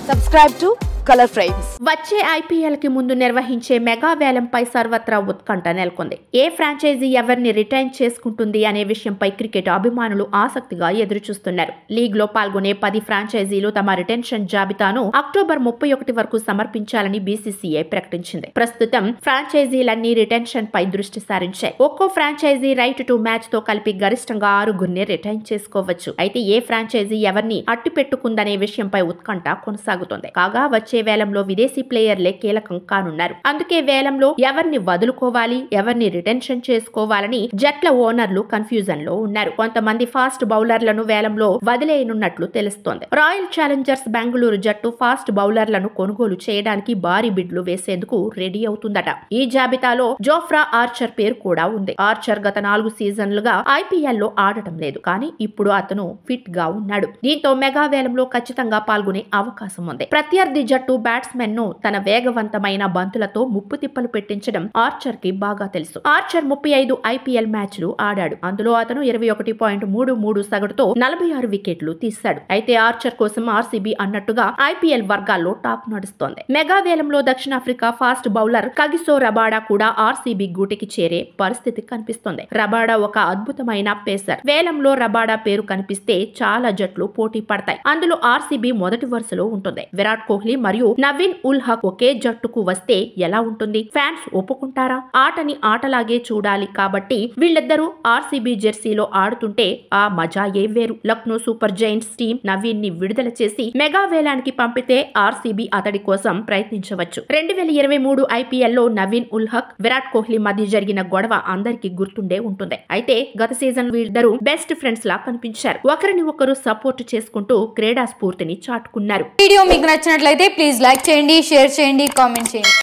Subscribe to Color Frames. వచ్చే IPL కి ముందు నిర్వహించే మెగా వేలంపై సర్వత్రా ఉత్కంఠ నెలకొంది ఏ ఫ్రాంచైజీ ఎవరిని రిటైన్ చేసుకుంటుంది అనే విషయంపై క్రికెట్ అభిమానులు ఆసక్తిగా ఎదురుచూస్తున్నారు లీగ్ లో పాల్గొనే పది ఫ్రాంచైజీలు తమ రిటెన్షన్ జాబితాను అక్టోబర్ ముప్పై ఒకటి వరకు సమర్పించాలని బీసీసీఐ ప్రకటించింది ప్రస్తుతం ఫ్రాంచైజీలన్నీ రిటెన్షన్ పై దృష్టి సారించాయి ఒక్కో ఫ్రాంచైజీ రైట్ టు మ్యాచ్ తో కలిపి గరిష్టంగా ఆరుగురిని రిటైన్ చేసుకోవచ్చు అయితే ఏ ఫ్రాంచైజీ ఎవరిని అట్టి పెట్టుకుందనే విషయంపై ఉత్కంఠ కొనసాగుతోంది కాగా వచ్చే వేలంలో విదేశీ ప్లేయర్లే కీలకం కానున్నారు అందుకే వేలంలో ఎవరిని వదులుకోవాలి ఎవరిని రిటెన్షన్ చేసుకోవాలని జట్ల ఓనర్లు కన్ఫ్యూజన్ లో ఉన్నారు కొంతమంది ఫాస్ట్ బౌలర్లను వేలంలో వదిలేయనున్నట్లు తెలుస్తోంది రాయల్ ఛాలెంజర్స్ బెంగళూరు జట్టు ఫాస్ట్ బౌలర్లను కొనుగోలు చేయడానికి భారీ బిడ్లు వేసేందుకు రెడీ అవుతుందట ఈ జాబితాలో జోఫ్రా ఆర్చర్ పేరు కూడా ఉంది ఆర్చర్ గత నాలుగు సీజన్లుగా ఐపీఎల్ లో ఆడటం లేదు కానీ ఇప్పుడు అతను ఫిట్ గా ఉన్నాడు దీంతో మెగా వేలంలో ఖచ్చితంగా పాల్గొనే అవకాశం ఉంది ప్రత్యర్థి జట్టు బ్యాట్స్మెన్ ను తన వేగవంతమైన బంతులతో ముప్పు తిప్పలు పెట్టించడం ఆర్చర్ కి బాగా తెలుసు ఆర్చర్ ముప్పై ఐదు ఐపీఎల్ మ్యాచ్లు ఆడాడు అందులో అతను ఇరవై ఒకటి పాయింట్ మూడు మూడు సగటుతో నలభై ఆరు వికెట్లు తీశాడు అయితే ఆర్చర్ కోసం ఆర్సీబీ అన్నట్టుగా ఐపీఎల్ వర్గాల్లో టాక్ నడుస్తోంది మెగా వేలంలో దక్షిణాఫ్రికా ఫాస్ట్ బౌలర్ కగిసో రబాడా కూడా ఆర్సీబీ గూటికి చేరే పరిస్థితి కనిపిస్తోంది రబాడా ఒక అద్భుతమైన పేసర్ వేలంలో రబాడా పేరు కనిపిస్తే చాలా జట్లు పోటీ పడతాయి అందులో ఆర్సీబీ మొదటి వరుసలో ఉంటుంది విరాట్ కోహ్లీ మరియు నవీన్ ఉల్ హక్ ఒకే జట్టుకు వస్తే ఎలా ఉంటుంది ఫ్యాన్స్ ఒప్పుకుంటారా ఆటని ఆటలాగే చూడాలి కాబట్టి వీళ్ళిద్దరూ ఆర్సీబీ జెర్సీలో ఆడుతుంటే ఆ మజా ఏ వేరు Lucknow super giants team Naveen ని విడుదల చేసి మెగా వేలానికి పంపితే ఆర్సీబీ అతడి కోసం ప్రయత్నించవచ్చు రెండు వేల ఇరవై మూడు ఐపీఎల్ లో నవీన్ ఉల్ హక్ విరాట్ కోహ్లీ మధ్య జరిగిన గొడవ అందరికీ గుర్తుండే ఉంటుంది అయితే గత సీజన్ వీళ్ళిద్దరూ బెస్ట్ ఫ్రెండ్స్ లా కనిపించారు ఒకరిని ఒకరు సపోర్ట్ చేసుకుంటూ క్రీడా స్ఫూర్తిని చాటుకున్నారు వీడియో మీకు నచ్చినట్లయితే ప్లీజ్ లైక్ చేయండి షేర్ చేయండి కామెంట్ చేయండి